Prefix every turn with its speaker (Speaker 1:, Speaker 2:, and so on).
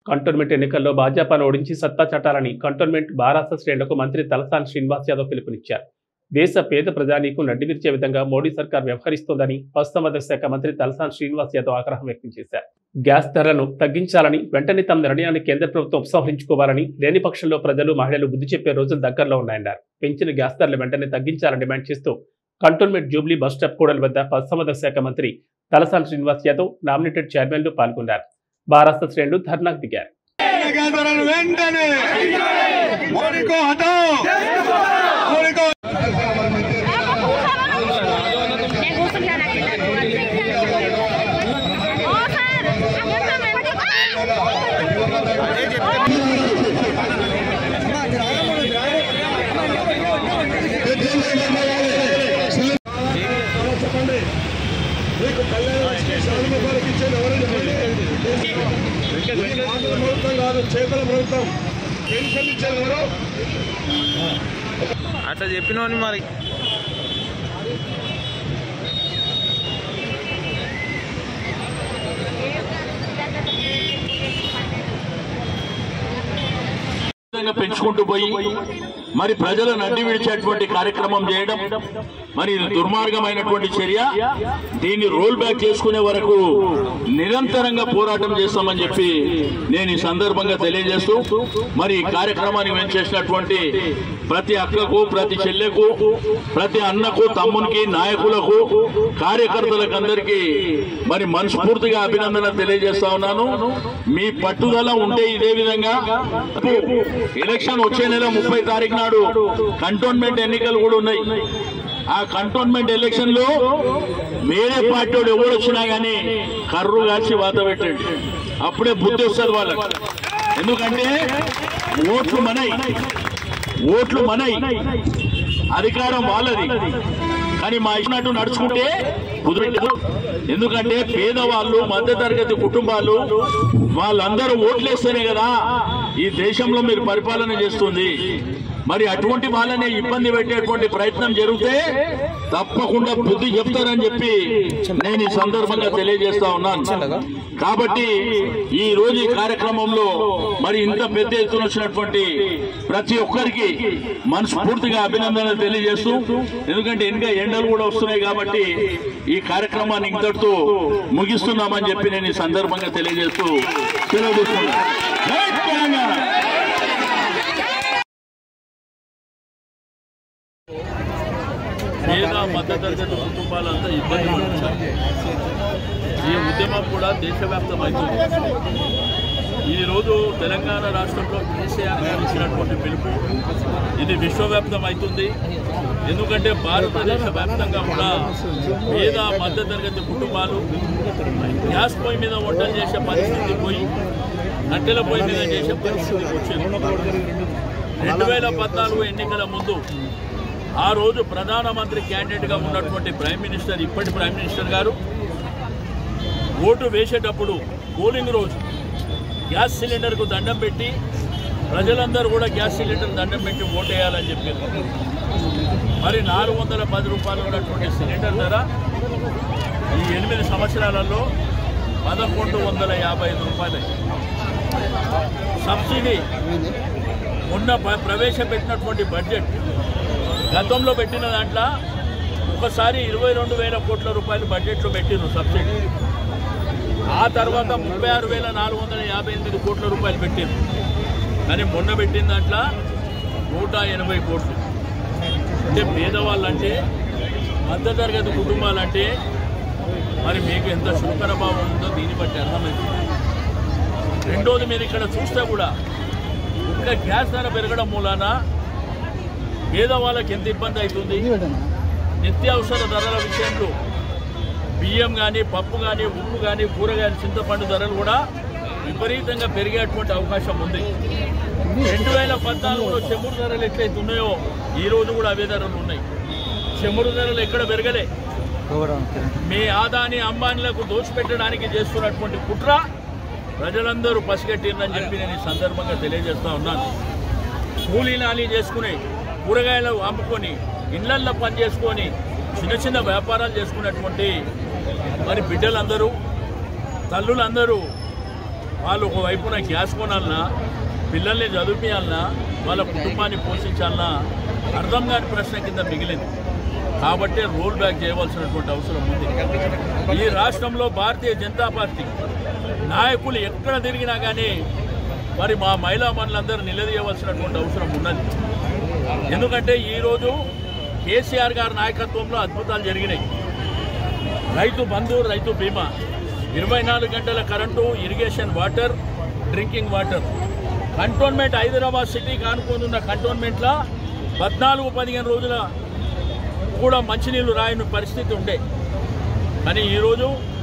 Speaker 1: cantonment ఎన్నికల్లో భాజపాను ఓడించి సత్తా చాటాలని కంటోన్మెంట్ బారాస శ్రేణులకు మంత్రి తలసాని శ్రీనివాస్ యాదవ్ పిలుపునిచ్చారు దేశ పేద ప్రజానీకు నడ్డివిర్చే విధంగా మోడీ సర్కార్ వ్యవహరిస్తోందని పశుసంవర్ధక శాఖ మంత్రి తలసాని శ్రీనివాస్ యాదవ్ ఆగ్రహం వ్యక్తం చేశారు గ్యాస్ ధరలను తగ్గించాలని వెంటనే తమ నిర్ణయాన్ని కేంద్ర ప్రభుత్వం ఉపసంహరించుకోవాలని లేని పక్షంలో ప్రజలు మహిళలు బుద్ధి చెప్పే రోజులు దగ్గరలో ఉన్నాయన్నారు పెంచిన గ్యాస్ ధరలు వెంటనే తగ్గించాలని డిమాండ్ చేస్తూ కంటోన్మెంట్ జూబ్లీ బస్ స్టాప్ కూడలి వద్ద పశుసంవర్ధక శాఖ మంత్రి తలసాని శ్రీనివాస్ యాదవ్ నామినేటెడ్ చైర్మన్లు పాల్గొన్నారు బారాస శ్రేణులు ధర్నాకు దిగారు
Speaker 2: ధరలు వెంటనే మోడీకో హటాओ మోడీకో
Speaker 3: నేను కూర్చుంటాను ఓ సార్
Speaker 2: మీకు కళ్యాణ లక్ష్మి శ్రవణ రూపాయలకి ఇచ్చేది ఎవరైనా ఇది మాటల ప్రభుత్వం కాదు చేతుల ప్రభుత్వం పెన్షన్ ఇచ్చేది ఎవరు
Speaker 4: అట్లా చెప్పినవని మరి
Speaker 5: విధంగా పెంచుకుంటూ పోయి మరి ప్రజలను అడ్డి విడిచేటువంటి కార్యక్రమం చేయడం మరి ఇది దుర్మార్గమైనటువంటి చర్య దీన్ని రోల్ బ్యాక్ చేసుకునే వరకు నిరంతరంగా పోరాటం చేస్తామని చెప్పి నేను ఈ సందర్భంగా తెలియజేస్తూ మరి ఈ కార్యక్రమానికి మేము చేసినటువంటి ప్రతి అక్కకు ప్రతి చెల్లెకు ప్రతి అన్నకు తమ్మునికి నాయకులకు కార్యకర్తలకు అందరికీ మరి మనస్ఫూర్తిగా అభినందన తెలియజేస్తా ఉన్నాను మీ పట్టుదల ఉంటే ఇదే విధంగా ఎలక్షన్ వచ్చే నెల ముప్పై తారీఖు నాడు కంటోన్మెంట్ ఎన్నికలు కూడా ఉన్నాయి ఆ కంటోన్మెంట్ ఎలక్షన్ లో వేరే పార్టీ వాడు ఎవరు వచ్చినా గానీ కర్రు కాల్చి వాత పెట్టండి అప్పుడే బుద్ధి వస్తుంది వాళ్ళకి ఎందుకంటే ఓట్లు మనై ఓట్లు మనై అధికారం వాళ్ళది కానీ మా ఇచ్చినట్టు నడుచుకుంటే కుదరలేదు ఎందుకంటే పేదవాళ్ళు మధ్యతరగతి కుటుంబాలు వాళ్ళందరూ ఓట్లేస్తేనే కదా ఈ దేశంలో మీరు పరిపాలన చేస్తుంది మరి అటువంటి వాళ్ళని ఇబ్బంది పెట్టేటువంటి ప్రయత్నం జరిగితే తప్పకుండా బుద్ధి చెప్తారని చెప్పి నేను ఈ సందర్భంగా తెలియజేస్తా ఉన్నాను కాబట్టి ఈ రోజు ఈ కార్యక్రమంలో మరి ఇంత పెద్ద ఎత్తున వచ్చినటువంటి ప్రతి ఒక్కరికి మనస్ఫూర్తిగా అభినందనలు తెలియజేస్తూ ఎందుకంటే ఇంకా ఎండలు కూడా వస్తున్నాయి కాబట్టి ఈ కార్యక్రమాన్ని ఇంతటితో ముగిస్తున్నామని చెప్పి నేను ఈ సందర్భంగా తెలియజేస్తూ సెలవు తీసుకున్నాను జై తెలంగాణ పేద మధ్యతరగతి కుటుంబాలంతా ఇబ్బంది పడుతున్నారు ఈ ఉద్యమం కూడా దేశవ్యాప్తమవుతుంది ఈ రోజు తెలంగాణ రాష్ట్రంలో కేసీఆర్ గారు ఇచ్చినటువంటి పిలుపు ఇది విశ్వవ్యాప్తం అవుతుంది ఎందుకంటే భారతదేశ వ్యాప్తంగా కూడా పేద మధ్యతరగతి కుటుంబాలు గ్యాస్ పొయ్యి మీద వంటలు చేసే పరిస్థితి పోయి కట్టెల పొయ్యి మీద చేసే పరిస్థితి వచ్చింది రెండు వేల పద్నాలుగు ఎన్నికల ముందు ఆ రోజు ప్రధానమంత్రి క్యాండిడేట్గా ఉన్నటువంటి ప్రైమ్ మినిస్టర్ ఇప్పటి ప్రైమ్ మినిస్టర్ గారు ఓటు వేసేటప్పుడు పోలింగ్ రోజు గ్యాస్ సిలిండర్కు దండం పెట్టి ప్రజలందరూ కూడా గ్యాస్ సిలిండర్ దండం పెట్టి ఓటేయాలని చెప్పారు మరి నాలుగు వందల పది రూపాయలు ఉన్నటువంటి సిలిండర్ ధర ఈ ఎనిమిది సంవత్సరాలలో పదకొండు వందల యాభై ఐదు రూపాయలు సబ్సిడీ మొన్న ప్ర- ప్రవేశపెట్టినటువంటి బడ్జెట్ గతంలో పెట్టిన దాంట్లో ఒకసారి ఇరవై రెండు వేల కోట్ల రూపాయలు బడ్జెట్లో పెట్టిండ్రు సబ్సిడీ ఆ తర్వాత ముప్పై ఆరు వేల నాలుగు వందల యాభై ఎనిమిది కోట్ల రూపాయలు పెట్టిండ్రు కానీ మొన్న పెట్టిన దాంట్లో నూట ఎనభై కోట్లు అంటే పేదవాళ్ళంటే మధ్యతరగతి కుటుంబాలంటే మరి మీకు ఎంత శుల్కరభావం ఉందో దీన్ని బట్టి అర్థమైంది రెండోది మీరు ఇక్కడ చూస్తే కూడా ఇంకా గ్యాస్ ధర పెరగడం మూలాన పేదవాళ్ళకి ఎంత ఇబ్బంది అవుతుంది నిత్యావసర ధరల విషయంలో బియ్యం కానీ పప్పు కానీ ఉప్పు కానీ కూరగాయలు చింతపండు ధరలు కూడా విపరీతంగా పెరిగేటువంటి అవకాశం ఉంది రెండు వేల పద్నాలుగులో చెమురు ధరలు ఎట్లయితే ఉన్నాయో ఈ రోజు కూడా అవే ధరలు ఉన్నాయి చెమురు ధరలు ఎక్కడ పెరగలే మీ ఆదాని అంబానీలకు దోచిపెట్టడానికి చేస్తున్నటువంటి కుట్ర ప్రజలందరూ పసిగట్టిందని చెప్పి నేను ఈ సందర్భంగా తెలియజేస్తా ఉన్నాను కూలీ నాలి చేసుకుని కూరగాయలు అమ్ముకొని ఇళ్లల్లో పని చేసుకొని చిన్న చిన్న వ్యాపారాలు చేసుకున్నటువంటి మరి బిడ్డలందరూ తల్లులందరూ వాళ్ళు ఒకవైపున గ్యాస్ కొనాలన్నా పిల్లల్ని చదివించాలన్నా వాళ్ళ కుటుంబాన్ని పోషించాలన్నా అర్థం కాని ప్రశ్న కింద మిగిలింది కాబట్టి రోల్ బ్యాక్ చేయవలసినటువంటి అవసరం ఉంది ఈ రాష్ట్రంలో భారతీయ జనతా పార్టీ నాయకులు ఎక్కడ తిరిగినా కానీ మరి మా మహిళా మనులందరూ నిలదీయవలసినటువంటి అవసరం ఉన్నది ఎందుకంటే ఈరోజు కేసీఆర్ గారి నాయకత్వంలో అద్భుతాలు జరిగినాయి రైతు బంధు రైతు బీమా ఇరవై నాలుగు గంటల current irrigation water drinking water cantonment Hyderabad సిటీకి ఆనుకొని ఉన్న కంటోన్మెంట్లో పద్నాలుగు పదిహేను రోజుల కూడా మంచినీళ్ళు రాయని పరిస్థితి ఉండే కానీ ఈరోజు